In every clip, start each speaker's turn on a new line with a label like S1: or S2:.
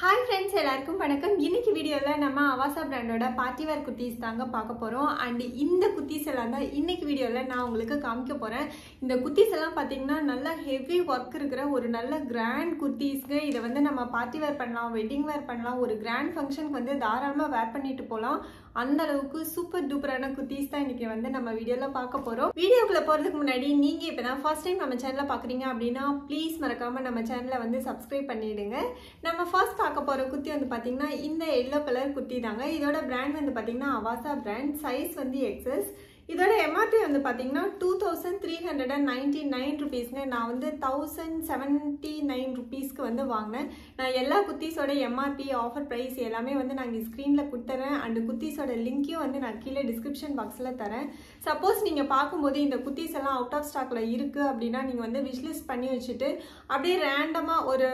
S1: hi friends எல்லாருக்கும் வணக்கம் இன்னைக்கு வீடியோவில் நம்ம அவாசா பிராண்டோட பார்ட்டி வேர் குர்த்திஸ் தாங்க பார்க்க போகிறோம் அண்ட் இந்த குர்த்திஸ் எல்லாம் தான் இன்னைக்கு வீடியோவில் நான் உங்களுக்கு காமிக்க போகிறேன் இந்த குர்த்திஸ் எல்லாம் பார்த்தீங்கன்னா நல்ல ஹெவி ஒர்க் இருக்கிற ஒரு நல்ல கிராண்ட் குர்த்திஸ்க்கு இதை வந்து நம்ம பார்ட்டி வேர் பண்ணலாம் வெட்டிங் வேர் பண்ணலாம் ஒரு கிராண்ட் ஃபங்க்ஷனுக்கு வந்து தாராளமாக வேர் பண்ணிட்டு போகலாம் அந்த அளவுக்கு சூப்பர் டூப்பரான குர்த்திஸ் தான் இன்னைக்கு வந்து நம்ம வீடியோவில் பார்க்க போகிறோம் வீடியோக்குள்ள போகிறதுக்கு முன்னாடி நீங்கள் இப்போ தான் ஃபர்ஸ்ட் டைம் நம்ம சேனலை பார்க்குறீங்க அப்படின்னா ப்ளீஸ் மறக்காமல் நம்ம சேனலை வந்து சப்ஸ்கிரைப் பண்ணிடுங்க நம்ம ஃபர்ஸ்ட் பார்க்க போகிற குர்த்தி வந்து பார்த்தீங்கன்னா இந்த எல்லோ கலர் குர்த்தி தாங்க இதோட பிராண்ட் வந்து பார்த்தீங்கன்னா அவாசா பிராண்ட் சைஸ் வந்து எக்ஸஸ் இதோட எம்ஆர்பி வந்து பார்த்தீங்கன்னா two thousand three hundred and ninety nine ருபீஸ்ங்க நான் வந்து தௌசண்ட் செவன்ட்டி நைன் ருபீஸ்க்கு வந்து வாங்கினேன் நான் எல்லா குர்த்திஸோட எம்ஆர்பி ஆஃபர் ப்ரைஸ் எல்லாமே வந்து நான் இங்கே ஸ்க்ரீனில் கொடுத்துறேன் அண்ட் குர்த்திஸோட லிங்க்கையும் வந்து நான் கீழே டிஸ்கிரிப்ஷன் பாக்ஸில் தரேன் சப்போஸ் நீங்கள் பார்க்கும்போது இந்த குர்த்திஸ் எல்லாம் அவுட் ஆஃப் ஸ்டாக்ல இருக்குது அப்படின்னா நீங்கள் வந்து விஷ்லிஸ்ட் பண்ணி வச்சுட்டு அப்படியே ரேண்டமாக ஒரு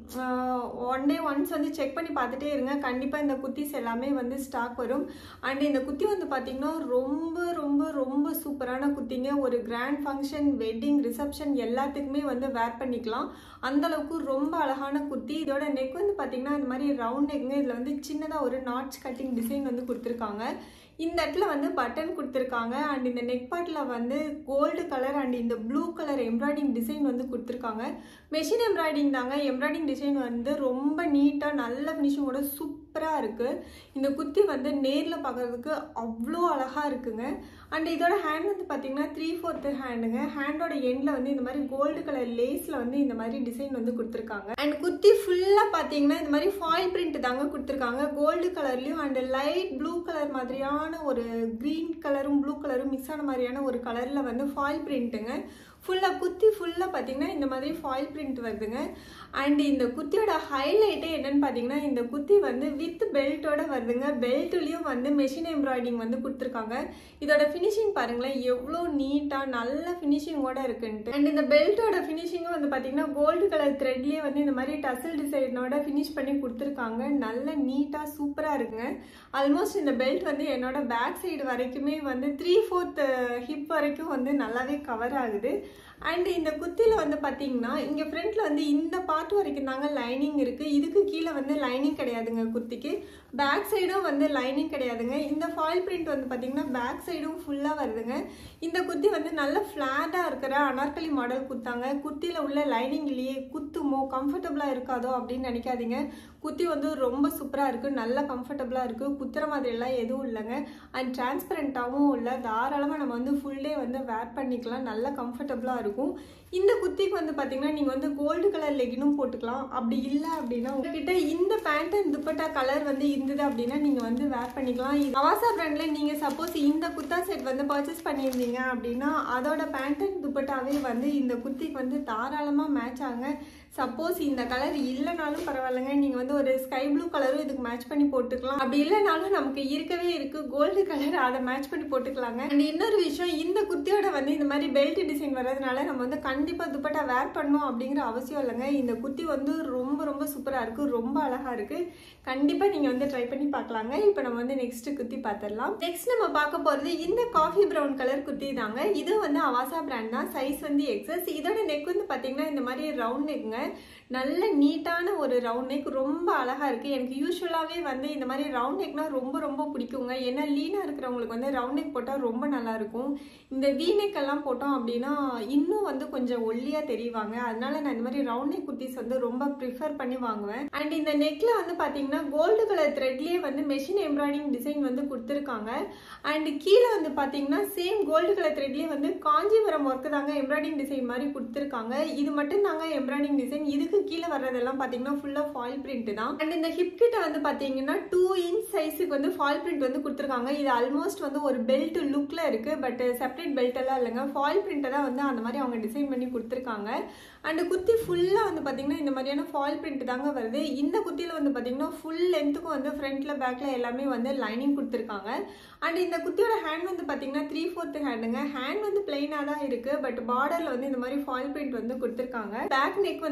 S1: ஒன் டே ஒன்ஸ் வந்து செக் பண்ணி பார்த்துட்டே இருங்க கண்டிப்பாக இந்த குர்த்திஸ் எல்லாமே வந்து ஸ்டாக் வரும் அண்ட் இந்த குர்த்தி வந்து பார்த்தீங்கன்னா ரொம்ப ரொம்ப ரொம்ப சூப்பரான குர்த்திங்க ஒரு கிராண்ட் ஃபங்க்ஷன் வெட்டிங் ரிசப்ஷன் எல்லாத்துக்குமே வந்து வேர் பண்ணிக்கலாம் அந்த அளவுக்கு ரொம்ப அழகான குர்த்தி இதோட நெக் வந்து பார்த்தீங்கன்னா இந்த மாதிரி ரவுண்ட் நெக்குங்க இதில் வந்து சின்னதாக ஒரு நாட்ச் கட்டிங் டிசைன் வந்து கொடுத்துருக்காங்க இந்த இடத்துல வந்து பட்டன் கொடுத்துருக்காங்க அண்ட் இந்த நெக் பார்ட்டில் வந்து கோல்டு கலர் அண்ட் இந்த ப்ளூ கலர் எம்ப்ராய்டிங் டிசைன் வந்து கொடுத்துருக்காங்க மெஷின் எம்ப்ராய்டிங் தாங்க எம்ப்ராய்டிங் டிசைன் வந்து ரொம்ப நீட்டாக நல்ல ஃபினிஷிங்கோட சூப்பராக இருக்குது இந்த குர்த்தி வந்து நேரில் பார்க்குறதுக்கு அவ்வளோ அழகாக இருக்குங்க அண்ட் இதோட ஹேண்ட் வந்து பார்த்தீங்கன்னா த்ரீ ஃபோர்த்து ஹேண்டுங்க ஹேண்டோட எண்டில் வந்து இந்த மாதிரி கோல்டு கலர் லேஸில் வந்து இந்த மாதிரி டிசைன் வந்து கொடுத்துருக்காங்க அண்ட் குர்த்தி ஃபுல்லாக பார்த்தீங்கன்னா இந்த மாதிரி ஃபாயில் பிரிண்ட் தாங்க கொடுத்துருக்காங்க கோல்டு கலர்லையும் அண்ட் லைட் ப்ளூ கலர் மாதிரியான ஒரு க்ரீன் கலரும் ப்ளூ கலரும் மிக்ஸ் ஆன மாதிரியான ஒரு கலரில் வந்து ஃபாயில் பிரிண்ட்டுங்க ஃபுல்லாக குத்தி ஃபுல்லாக பார்த்தீங்கன்னா இந்த மாதிரி ஃபாயில் பிரிண்ட் வருதுங்க அண்ட் இந்த குத்தியோட ஹைலைட்டே என்னன்னு பார்த்தீங்கன்னா இந்த குத்தி வந்து வித் பெல்ட்டோட வருதுங்க பெல்ட்லேயும் வந்து மெஷின் எம்ப்ராய்டிங் வந்து கொடுத்துருக்காங்க இதோட ஃபினிஷிங் பாருங்களேன் எவ்வளோ நீட்டாக நல்ல ஃபினிஷிங்கோட இருக்குன்ட்டு அண்ட் இந்த பெல்ட்டோட ஃபினிஷிங்கும் வந்து பார்த்தீங்கன்னா கோல்டு கலர் த்ரெட்லேயே வந்து இந்த மாதிரி டசல் டிசைனோட ஃபினிஷ் பண்ணி கொடுத்துருக்காங்க நல்ல நீட்டாக சூப்பராக இருக்குங்க ஆல்மோஸ்ட் இந்த பெல்ட் வந்து என்னோட பேக் சைடு வரைக்குமே வந்து த்ரீ ஃபோர்த் ஹிப் வரைக்கும் வந்து நல்லாவே கவர் ஆகுது அண்ட் இந்த குத்தியில் வந்து பார்த்தீங்கன்னா இங்கே ஃப்ரண்ட்டில் வந்து இந்த பார்ட் வரைக்கும் தாங்க லைனிங் இருக்குது இதுக்கு கீழே வந்து லைனிங் கிடையாதுங்க குர்த்திக்கு பேக் சைடும் வந்து லைனிங் கிடையாதுங்க இந்த ஃபாயில் பிரிண்ட் வந்து பார்த்தீங்கன்னா பேக் சைடும் ஃபுல்லாக வருதுங்க இந்த குர்த்தி வந்து நல்ல ஃப்ளாட்டாக இருக்கிற அனார்கலி மாடல் குத்தாங்க குர்த்தியில் உள்ள லைனிங் இல்லையே குத்துமோ கம்ஃபர்டபுளாக இருக்காதோ அப்படின்னு நினைக்காதீங்க குத்தி வந்து ரொம்ப சூப்பராக இருக்குது நல்ல கம்ஃபர்டபுளாக இருக்குது குத்துற மாதிரிலாம் எதுவும் இல்லைங்க அண்ட் டிரான்ஸ்பரண்ட்டாகவும் இல்லை தாராளமாக நம்ம வந்து ஃபுல் டே வந்து வேர் பண்ணிக்கலாம் நல்ல கம்ஃபர்டபுளாக இருக்கும் இந்த குத்திக்கு வந்து பார்த்தீங்கன்னா நீங்கள் வந்து கோல்டு கலர் லெகினும் போட்டுக்கலாம் அப்படி இல்லை அப்படின்னா உங்ககிட்ட இந்த பேண்ட் அண்ட் துப்பட்டா கலர் வந்து இருந்தது அப்படின்னா நீங்கள் வந்து வேர் பண்ணிக்கலாம் இது அவாசா பிராண்டில் நீங்கள் சப்போஸ் இந்த குத்தா செட் வந்து பர்ச்சேஸ் பண்ணியிருந்தீங்க அப்படின்னா அதோட பேண்ட் அண்ட் துப்பட்டாவே வந்து இந்த குத்திக்கு வந்து தாராளமாக மேட்ச் ஆகுங்க சப்போஸ் இந்த கலர் இல்லைனாலும் பரவாயில்லைங்க நீங்கள் வந்து ஒரு ஸ்கை ப்ளூ கலரும் இதுக்கு மேட்ச் பண்ணி போட்டுக்கலாம் அப்படி இல்லைனாலும் நமக்கு இருக்கவே இருக்கு கோல்டு கலர் அதை மேட்ச் பண்ணி போட்டுக்கலாங்க அண்ட் இன்னொரு விஷயம் இந்த குர்த்தியோட வந்து இந்த மாதிரி பெல்ட் டிசைன் வர்றதுனால நம்ம வந்து கண்டிப்பாக துப்பட்டா வேர் பண்ணணும் அப்படிங்கிற அவசியம் இல்லைங்க இந்த குர்த்தி வந்து ரொம்ப ரொம்ப சூப்பராக இருக்குது ரொம்ப அழகாக இருக்குது கண்டிப்பாக நீங்கள் வந்து ட்ரை பண்ணி பார்க்கலாங்க இப்போ நம்ம வந்து நெக்ஸ்ட் குர்த்தி பார்த்துடலாம் நெக்ஸ்ட் நம்ம பார்க்க போகிறது இந்த காஃபி ப்ரௌன் கலர் குர்த்தி தாங்க இது வந்து அவாசா பிராண்ட் தான் சைஸ் வந்து எக்ஸஸ் இதோட நெக் வந்து பார்த்தீங்கன்னா இந்த மாதிரி ரவுண்ட் நெக்குங்க நல்ல நீட்டான ஒரு ரவுண்ட் நெக் ரொம்ப அழகாக இருக்குது எனக்கு யூஸ்வலாகவே வந்து இந்த மாதிரி ரவுண்ட் நெக்னா ரொம்ப ரொம்ப பிடிக்குங்க ஏன்னா லீனாக இருக்கிறவங்களுக்கு வந்து ரவுண்ட் நெக் போட்டால் ரொம்ப நல்லாயிருக்கும் இந்த வி நெக் எல்லாம் போட்டோம் அப்படின்னா இன்னும் வந்து கொஞ்சம் ஒல்லியாக தெரிவாங்க அதனால நான் இந்த மாதிரி ரவுண்ட் நெக் குர்த்திஸ் வந்து ரொம்ப ப்ரிஃபர் பண்ணி வாங்குவேன் அண்ட் இந்த நெக்ல வந்து பார்த்தீங்கன்னா கோல்டு கலர் த்ரெட்லேயே வந்து மெஷின் எம்ப்ராய்டிங் டிசைன் வந்து கொடுத்துருக்காங்க அண்ட் கீழே வந்து பார்த்தீங்கன்னா சேம் கோல்டு கலர் த்ரெட்லேயே வந்து காஞ்சிபுரம் ஒர்க்கு தாங்க எம்ப்ராய்டிங் டிசைன் மாதிரி கொடுத்துருக்காங்க இது மட்டும் தாங்க எம்ப்ராய்டிங் டிசைன் இதுக்கு கீழே வர்றதெல்லாம் பார்த்தீங்கன்னா ஃபுல்லாக ஃபாயில் பிரிண்ட் தான் அண்ட் இந்த ஹிப் கிட்ட வந்து பார்த்தீங்கன்னா டூ இன்ச் சைஸுக்கு வந்து ஃபாயில் பிரிண்ட் வந்து கொடுத்துருக்காங்க இது ஆல்மோஸ்ட் வந்து ஒரு பெல்ட் லுக்கில் இருக்குது பட் செப்பரேட் பெல்ட் எல்லாம் இல்லைங்க ஃபாயில் பிரிண்ட்டை தான் வந்து அந்த மாதிரி அவங்க டிசைன் பண்ணி கொடுத்துருக்காங்க அண்ட் குத்தி ஃபுல்லாக வந்து பார்த்தீங்கன்னா இந்த மாதிரியான ஃபாயில் பிரிண்ட் தாங்க வருது இந்த குத்தியில் வந்து பார்த்தீங்கன்னா ஃபுல் லென்த்துக்கும் வந்து ஃப்ரண்ட்டில் பேக்கில் எல்லாமே வந்து லைனிங் கொடுத்துருக்காங்க அண்ட் இந்த குத்தியோட ஹேண்ட் வந்து பார்த்தீங்கன்னா த்ரீ ஃபோர்த்து ஹேண்டுங்க ஹேண்ட் வந்து பிளெயினாக தான் இருக்குது பட் பார்டரில் வந்து இந்த மாதிரி ஃபாயில் பிரிண்ட் வந்து கொடுத்துருக்காங்க பேக் நெக் வந்து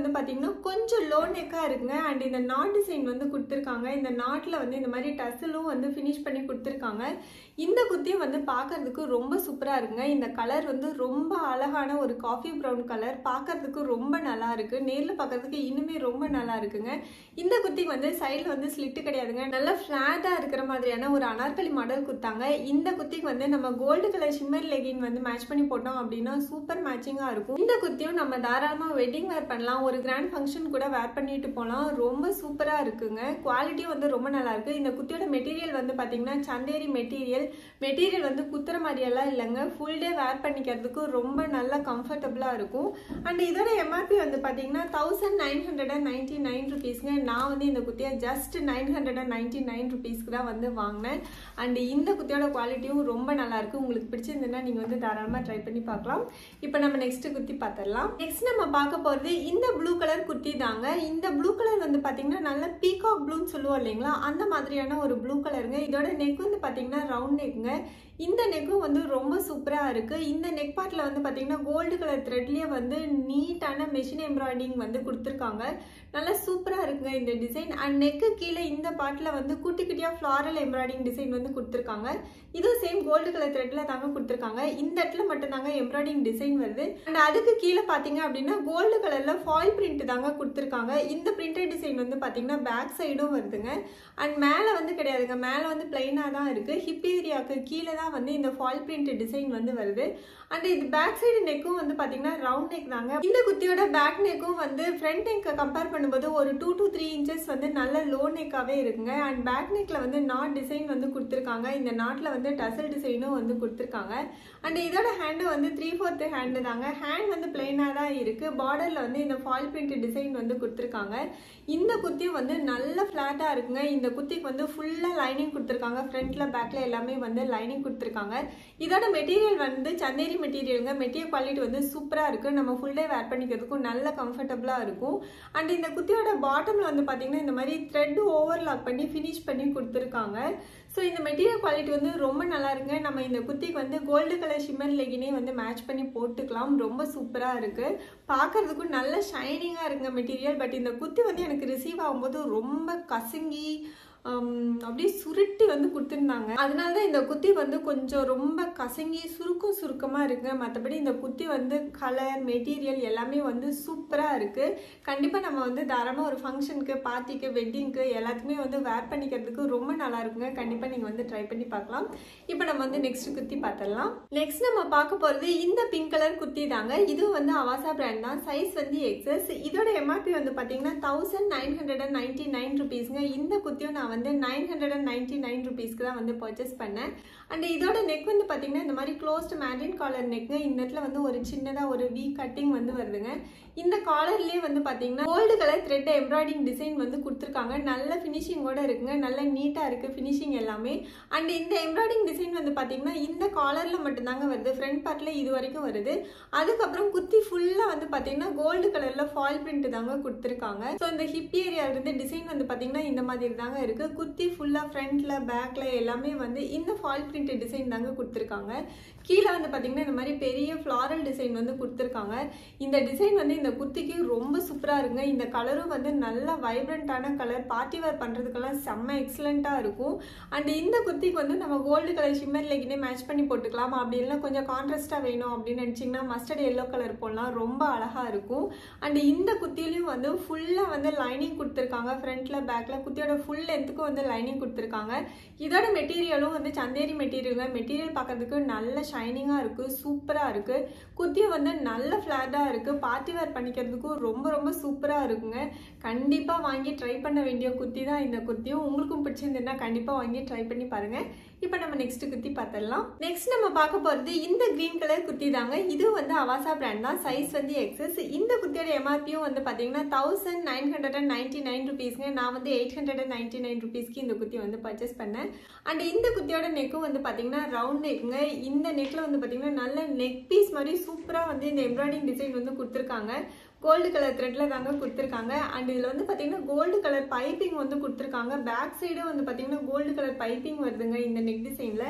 S1: வந்து பார்த்தீங்கன்னா கொஞ்சம் லோ நெக்காக இருக்குங்க அண்ட் இந்த நாட் டிசைன் வந்து கொடுத்துருக்காங்க இந்த நாட்டில் வந்து இந்த மாதிரி டசலும் வந்து ஃபினிஷ் பண்ணி கொடுத்துருக்காங்க இந்த குத்தியும் வந்து பார்க்கறதுக்கு ரொம்ப சூப்பராக இருக்குங்க இந்த கலர் வந்து ரொம்ப அழகான ஒரு காஃபி ப்ரௌன் கலர் பார்க்கறதுக்கு ரொம்ப நல்லா இருக்கு நேரில் பார்க்கறதுக்கு இன்னுமே ரொம்ப நல்லா இருக்குங்க இந்த குத்திக்கு வந்து சைடில் வந்து ஸ்லிட்டு கிடையாதுங்க நல்லா ஃப்ளாட்டாக இருக்கிற மாதிரியான ஒரு அனார்கலி மாடல் குத்தாங்க இந்த குத்திக்கு வந்து நம்ம கோல்டு கலர் ஷிம்மர் லெகின் வந்து மேட்ச் பண்ணி போட்டோம் அப்படின்னா சூப்பர் மேட்சிங்காக இருக்கும் இந்த குத்தியும் நம்ம தாராளமாக வெட்டிங் வேர் பண்ணலாம் ஒரு கிராண்ட் ஃபங்க்ஷன் கூட வேர் பண்ணிட்டு போகலாம் ரொம்ப சூப்பராக இருக்குங்க குவாலிட்டியும் வந்து ரொம்ப நல்லா இருக்கு இந்த குத்தியோட மெட்டீரியல் வந்து பார்த்தீங்கன்னா சந்தேரி மெட்டீரியல் மெட்டீரியல் வந்து குத்துற மாதிரியெல்லாம் இல்லைங்க ஃபுல் டே வேர் பண்ணிக்கிறதுக்கு ரொம்ப நல்லா கம்ஃபர்டபுளாக இருக்கும் அண்ட் இதோட எம்ஆர்பி வந்து பார்த்தீங்கன்னா thousand nine hundred and ninety nine ருபீஸ்ங்க நான் வந்து இந்த குத்தியை just nine hundred and ninety nine ருபீஸ்க்கு தான் வந்து வாங்கினேன் அண்ட் இந்த குத்தியோட குவாலிட்டியும் ரொம்ப நல்லா இருக்கு உங்களுக்கு பிடிச்சிருந்ததுன்னா நீங்கள் வந்து தாராளமாக ட்ரை பண்ணி பார்க்கலாம் இப்போ நம்ம நெக்ஸ்ட் குத்தி பார்த்துடலாம் நெக்ஸ்ட் நம்ம பார்க்க போகிறது இந்த ப்ளூ கலர் குத்தி தாங்க இந்த ப்ளூ கலர் வந்து பார்த்தீங்கன்னா நல்ல பீகாக் ப்ளூன்னு சொல்லுவோம் இல்லைங்களா அந்த மாதிரியான ஒரு ப்ளூ கலருங்க இதோட நெக் வந்து பார்த்தீங்கன்னா ரவுண்ட் நெக்குங்க இந்த நெக்கும் வந்து ரொம்ப சூப்பராக இருக்குது இந்த நெக் பார்ட்டில் வந்து பார்த்தீங்கன்னா கோல்டு கலர் த்ரெட்லேயே வந்து நீட்டான மெஷின் எம்ப்ராய்டிங் வந்து கொடுத்துருக்காங்க நல்லா சூப்பராக இருக்குங்க இந்த டிசைன் அண்ட் நெக்கு கீழே இந்த பார்ட்டில் வந்து குட்டி குட்டியாக ஃப்ளாரல் எம்ப்ராய்டிங் டிசைன் வந்து கொடுத்துருக்காங்க இதுவும் சேம் கோல்டு கலர் த்ரெட்டில் தாங்க கொடுத்துருக்காங்க இந்த இடத்துல மட்டும் தாங்க எம்ப்ராய்டிங் டிசைன் வருது அண்ட் அதுக்கு கீழே பார்த்தீங்க அப்படின்னா கோல்டு கலரில் ஃபாயில் பிரிண்ட் தாங்க கொடுத்துருக்காங்க இந்த பிரிண்டட் டிசைன் வந்து பார்த்தீங்கன்னா பேக் சைடும் வருதுங்க அண்ட் மேலே வந்து கிடையாதுங்க மேலே வந்து பிளைனாக தான் இருக்குது ஹிப் ஏரியாவுக்கு கீழே தான் வந்து இந்த ஃபாயில் பிரிண்ட் டிசைன் வந்து வருது அண்ட் இது பேக் சைடு நெக்கும் வந்து பார்த்தீங்கன்னா ரவுண்ட் நெக் தாங்க இந்த குத்தியோட பேக் நெக்கும் வந்து ஃப்ரண்ட் நெக்கை கம்பேர் பண்ணும்போது ஒரு டூ டு த்ரீ இன்ச்சஸ் வந்து நல்ல லோ நெக்காகவே இருக்குங்க அண்ட் பேக் நெக்கில் வந்து நாட் டிசைன் வந்து கொடுத்துருக்காங்க இந்த நாட்டில் வந்து டசல் டிசைனும் வந்து கொடுத்துருக்காங்க அண்ட் இதோட ஹேண்டு வந்து த்ரீ ஃபோர்த்து ஹேண்டு தாங்க ஹேண்ட் வந்து பிளெயினாக தான் இருக்குது பார்டரில் வந்து இந்த ஃபாயில் பிரிண்ட் டிசைன் வந்து கொடுத்துருக்காங்க இந்த குத்தியும் வந்து நல்ல ஃப்ளாட்டாக இருக்குங்க இந்த குத்திக்கு வந்து ஃபுல்லாக லைனிங் கொடுத்துருக்காங்க ஃப்ரண்ட்டில் பேக்கில் எல்லாமே வந்து லைனிங் கொடுத்துருக்காங்க இதோட மெட்டீரியல் வந்து சந்தேரி மெட்டீரியலுங்க மெட்டீரியல் குவாலிட்டி வந்து சூப்பராக இருக்குது நம்ம ஃபுல் டே வேர் பண்ணிக்கிறதுக்கும் நல்ல கம்ஃபர்டபுளாக இருக்கும் அண்ட் இந்த குத்தியோட பாட்டமில் வந்து பார்த்தீங்கன்னா இந்த மாதிரி த்ரெட் ஓவர்லாக் பண்ணி ஃபினிஷ் பண்ணி கொடுத்துருக்காங்க ஸோ இந்த மெட்டீரியல் குவாலிட்டி வந்து ரொம்ப நல்லா இருக்குங்க நம்ம இந்த குத்திக்கு வந்து கோல்டு கலர் ஷிம்மர் லெகினே வந்து மேட்ச் பண்ணி போட்டுக்கலாம் ரொம்ப சூப்பராக இருக்குது பார்க்கறதுக்கும் நல்ல ஷைனிங்காக இருக்குங்க மெட்டீரியல் பட் இந்த குத்தி வந்து எனக்கு ரிசீவ் ஆகும்போது ரொம்ப கசங்கி அப்படியே சுருட்டி வந்து கொடுத்துருந்தாங்க அதனால தான் இந்த குத்தி வந்து கொஞ்சம் ரொம்ப கசங்கி சுருக்கம் சுருக்கமாக இருக்குங்க மற்றபடி இந்த குத்தி வந்து கலர் மெட்டீரியல் எல்லாமே வந்து சூப்பராக இருக்குது கண்டிப்பாக நம்ம வந்து தாராளமாக ஒரு ஃபங்க்ஷனுக்கு பார்ட்டிக்கு வெட்டிங்க்கு எல்லாத்துக்குமே வந்து வேர் பண்ணிக்கிறதுக்கு ரொம்ப நல்லா இருக்குங்க கண்டிப்பாக நீங்கள் வந்து ட்ரை பண்ணி பார்க்கலாம் இப்போ நம்ம வந்து நெக்ஸ்ட் குத்தி பார்த்துடலாம் நெக்ஸ்ட் நம்ம பார்க்க போகிறது இந்த பிங்க் கலர் குத்தி தாங்க இதுவும் வந்து அவாசா பிராண்ட் தான் சைஸ் வந்து எக்ஸஸ் இதோட எம்ஆர்பி வந்து பார்த்தீங்கன்னா thousand nine hundred and ninety nine ருபீஸ்ங்க இந்த குத்தியும் நான் வந்து nine hundred and ninety nine ருபீஸ்க்கு தான் வந்து பர்ச்சேஸ் பண்ணேன் அண்ட் இதோட நெக் வந்து பார்த்தீங்கன்னா இந்த மாதிரி க்ளோஸ்ட் மேரின் காலர் நெக்கு இந்த இடத்துல வந்து ஒரு சின்னதாக ஒரு வி கட்டிங் வந்து வருதுங்க இந்த காலர்லேயே வந்து பார்த்தீங்கன்னா gold colour thread embroidering design வந்து கொடுத்துருக்காங்க நல்ல ஃபினிஷிங்கோட இருக்குங்க நல்ல நீட்டாக இருக்குது ஃபினிஷிங் எல்லாமே அண்ட் இந்த எம்ப்ராய்டிங் டிசைன் வந்து பார்த்தீங்கன்னா இந்த காலரில் மட்டும்தாங்க வருது ஃப்ரண்ட் பார்ட்டில் இது வரைக்கும் வருது அதுக்கப்புறம் குத்தி ஃபுல்லாக வந்து பார்த்தீங்கன்னா கோல்டு கலரில் ஃபாயில் பிரிண்ட் தாங்க கொடுத்துருக்காங்க ஸோ இந்த ஹிப் ஏரியாவிலிருந்து டிசைன் வந்து பார்த்தீங்கன்னா இந்த மாதிரி தாங்க இருக்குது குத்தி ஃபுல்லாக ஃப்ரண்ட்டில் பேக்கில் எல்லாமே வந்து இந்த ஃபாயில் பிரிண்ட் டிசைன் தாங்க கொடுத்துருக்காங்க கீழே வந்து பார்த்தீங்கன்னா இந்த மாதிரி பெரிய ஃப்ளாரல் டிசைன் வந்து கொடுத்துருக்காங்க இந்த டிசைன் வந்து இந்த குத்திக்கு ரொம்ப சூப்பராக இருக்குங்க இந்த கலரும் வந்து நல்ல வைப்ரண்ட்டான கலர் பார்ட்டி வேர் பண்ணுறதுக்கெல்லாம் செம்ம எக்ஸலண்ட்டாக இருக்கும் அண்ட் இந்த குத்திக்கு வந்து நம்ம கோல்டு கலர் ஷிம்மர் லெகினே மேட்ச் பண்ணி போட்டுக்கலாம் அப்படி இல்லைனா கொஞ்சம் கான்ட்ராஸ்ட்டாக வேணும் அப்படின்னு நினச்சிங்கன்னா மஸ்டர்ட் எல்லோ கலர் போடலாம் ரொம்ப அழகாக இருக்கும் அண்ட் இந்த குத்திலையும் வந்து ஃபுல்லாக வந்து லைனிங் கொடுத்துருக்காங்க ஃப்ரண்ட்டில் பேக்கில் குத்தியோட ஃபுல் லென்த்துக்கும் வந்து லைனிங் கொடுத்துருக்காங்க இதோட மெட்டீரியலும் வந்து சந்தேரி மெட்டீரியலுங்க மெட்டீரியல் பார்க்கறதுக்கு நல்ல ஷைனிங்காக இருக்குது சூப்பராக இருக்குது குத்தியும் வந்து நல்ல ஃப்ளாட்டாக இருக்குது பார்ட்டி வேர் பண்ணிக்கிறதுக்கும் ரொம்ப ரொம்ப சூப்பராக இருக்குங்க கண்டிப்பாக வாங்கி ட்ரை பண்ண வேண்டிய குத்தி தான் இந்த குத்தியும் உங்களுக்கும் பிடிச்சிருந்ததுன்னா கண்டிப்பாக வாங்கி ட்ரை பண்ணி பாருங்கள் இப்போ நம்ம நெக்ஸ்ட் குத்தி பார்த்துடலாம் நெக்ஸ்ட் நம்ம பார்க்க போகிறது இந்த க்ரீன் கலர் குத்தி தாங்க இது வந்து அவாசா பிராண்ட் தான் சைஸ் வந்து எக்ஸஸ் இந்த குத்தியோட எம்ஆர்பியும் வந்து பார்த்தீங்கன்னா thousand nine hundred and ninety nine ருபீஸ்ங்க நான் வந்து eight hundred and ninety nine ருபீஸ்க்கு இந்த குத்தி வந்து பர்ச்சேஸ் பண்ணேன் அண்ட் இந்த குத்தியோட நெக்கும் வந்து பார்த்தீங்கன்னா ரவுண்ட் நெக்குங்க இந்த நெக்கில் வந்து பார்த்தீங்கன்னா நல்ல நெக் பீஸ் மாதிரி சூப்பராக வந்து இந்த எம்ப்ராய்டிங் டிசைன் வந்து கொடுத்துருக்காங்க கோல்டு கலர் த்ரெட்ல தாங்க கொடுத்துருக்காங்க அண்ட் இதில் வந்து பார்த்தீங்கன்னா கோல்டு கலர் பைப்பிங் வந்து கொடுத்துருக்காங்க பேக் சைடும் வந்து பார்த்தீங்கன்னா கோல்டு கலர் பைப்பிங் வருதுங்க இந்த நெக் டிசைனில்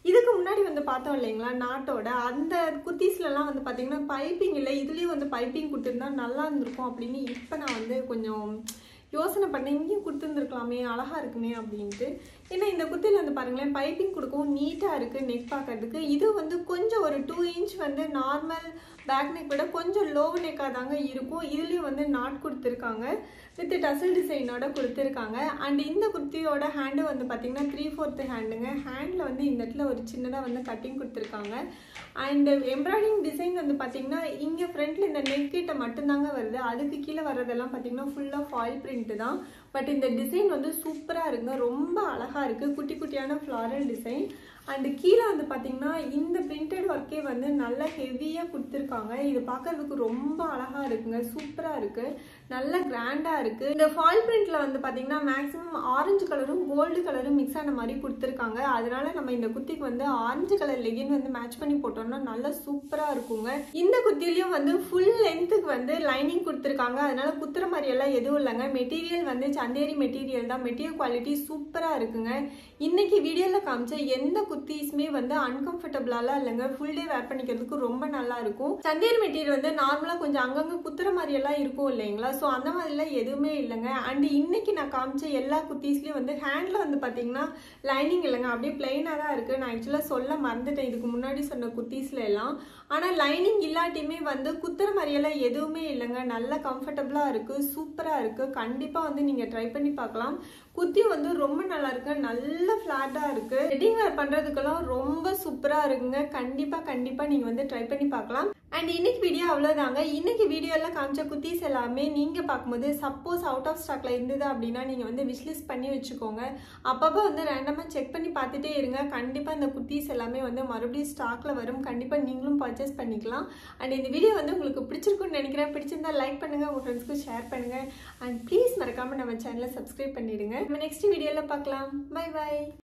S1: இதுக்கு முன்னாடி வந்து பார்த்தோம் இல்லைங்களா நாட்டோட அந்த குர்த்தீஸ்லலாம் வந்து பார்த்தீங்கன்னா பைப்பிங் இல்லை இதுலேயும் வந்து பைப்பிங் கொடுத்துருந்தா நல்லா இருந்திருக்கும் அப்படின்னு இப்போ நான் வந்து கொஞ்சம் யோசனை பண்ணேன் இங்கேயும் கொடுத்துருந்துருக்கலாமே அழகாக இருக்குமே அப்படின்ட்டு ஏன்னா இந்த குர்த்தியில் வந்து பாருங்களேன் பைப்பிங் கொடுக்கவும் நீட்டாக இருக்குது நெக் பார்க்கறதுக்கு இது வந்து கொஞ்சம் ஒரு டூ இன்ச் வந்து நார்மல் பேக் நெக் விட கொஞ்சம் லோ நெக்காக தாங்க இருக்கும் இதுலேயும் வந்து நாட் கொடுத்துருக்காங்க வித் டசல் டிசைனோட கொடுத்துருக்காங்க அண்ட் இந்த குர்த்தியோட ஹேண்டு வந்து பார்த்தீங்கன்னா த்ரீ ஃபோர்த்து ஹேண்டுங்க ஹேண்டில் வந்து இந்த இடத்துல ஒரு சின்னதாக வந்து கட்டிங் கொடுத்துருக்காங்க அண்ட் எம்ப்ராய்டிங் டிசைன் வந்து பார்த்தீங்கன்னா இங்கே ஃப்ரண்ட்டில் இந்த நெக் கிட்ட மட்டும்தாங்க வருது அதுக்கு கீழே வர்றதெல்லாம் பார்த்தீங்கன்னா ஃபுல்லாக ஃபாயில் பிரிண்ட் தான் பட் இந்த டிசைன் வந்து சூப்பராக இருக்குங்க ரொம்ப அழகாக இருக்குது குட்டி குட்டியான ஃப்ளாரல் டிசைன் அண்ட் கீழே வந்து பார்த்தீங்கன்னா இந்த பிரிண்டட் ஒர்க்கே வந்து நல்ல ஹெவியாக கொடுத்துருக்காங்க இது பார்க்கறதுக்கு ரொம்ப அழகாக இருக்குங்க சூப்பராக இருக்குது நல்ல கிராண்டாக இருக்குது இந்த ஃபால் பிரிண்ட்ல வந்து பார்த்தீங்கன்னா மேக்ஸிமம் ஆரஞ்சு கலரும் கோல்டு கலரும் மிக்ஸ் ஆன மாதிரி கொடுத்துருக்காங்க அதனால நம்ம இந்த குத்திக்கு வந்து ஆரஞ்சு கலர் லெகின் வந்து மேட்ச் பண்ணி போட்டோம்னா நல்லா சூப்பராக இருக்குங்க இந்த குத்திலையும் வந்து ஃபுல் லென்த்துக்கு வந்து லைனிங் கொடுத்துருக்காங்க அதனால குத்துற மாதிரி எல்லாம் எதுவும் இல்லைங்க மெட்டீரியல் வந்து சந்தேரி மெட்டீரியல் தான் மெட்டீரியல் குவாலிட்டி சூப்பராக இருக்குங்க இன்னைக்கு வீடியோவில் காமிச்ச எந்த குர்த்தீஸுமே வந்து அன்கம்ஃபர்டபுளாலாம் இல்லைங்க ஃபுல் டே வேர் பண்ணிக்கிறதுக்கு ரொம்ப நல்லா இருக்கும் சந்தேரி மெட்டீரியல் வந்து நார்மலாக கொஞ்சம் அங்கங்கே குத்துற மாதிரி எல்லாம் இருக்கும் இல்லைங்களா ஸோ அந்த மாதிரிலாம் எதுவுமே இல்லைங்க அண்ட் இன்னைக்கு நான் காமிச்ச எல்லா குர்த்தீஸ்லேயும் வந்து ஹேண்டில் வந்து பார்த்தீங்கன்னா லைனிங் இல்லைங்க அப்படியே பிளெயினாக தான் இருக்குது நான் ஆக்சுவலாக சொல்ல மறந்துட்டேன் இதுக்கு முன்னாடி சொன்ன குர்த்தீஸ்ல எல்லாம் ஆனால் லைனிங் இல்லாட்டியுமே வந்து குத்துற மாதிரியெல்லாம் எதுவுமே இல்லைங்க நல்ல கம்ஃபர்டபுளாக இருக்குது சூப்பராக இருக்குது கண்டிப்பாக வந்து நீங்கள் ட்ரை பண்ணி பார்க்கலாம் குர்த்தி வந்து ரொம்ப நல்லா இருக்கு நல்ல ஃப்ளாட்டாக இருக்கு வெட்டிங் வேர் பண்ணுறதுக்கெல்லாம் ரொம்ப சூப்பராக இருக்குங்க கண்டிப்பாக கண்டிப்பாக நீங்கள் வந்து ட்ரை பண்ணி பார்க்கலாம் அண்ட் இன்னைக்கு வீடியோ அவ்வளோதாங்க இன்னைக்கு வீடியோவில் காமிச்ச குர்த்திஸ் எல்லாமே நீங்கள் பார்க்கும்போது சப்போஸ் அவுட் ஆஃப் ஸ்டாக்ல இருந்தது அப்படின்னா நீங்கள் வந்து விஷ்லிஸ்ட் பண்ணி வச்சுக்கோங்க அப்பப்போ வந்து ரேண்டமாக செக் பண்ணி பார்த்துட்டே இருங்க கண்டிப்பாக இந்த குர்த்திஸ் எல்லாமே வந்து மறுபடியும் ஸ்டாக்ல வரும் கண்டிப்பாக நீங்களும் பர்ச்சேஸ் பண்ணிக்கலாம் அண்ட் இந்த வீடியோ வந்து உங்களுக்கு பிடிச்சிருக்குன்னு நினைக்கிறேன் பிடிச்சிருந்தா லைக் பண்ணுங்க உங்கள் ஃப்ரெண்ட்ஸ்க்கு ஷேர் பண்ணுங்க அண்ட் ப்ளீஸ் மறக்காம நம்ம சேனலை சப்ஸ்கிரைப் பண்ணிடுங்க நம்ம நெக்ஸ்ட் வீடியோவில் பார்க்கலாம் பை பை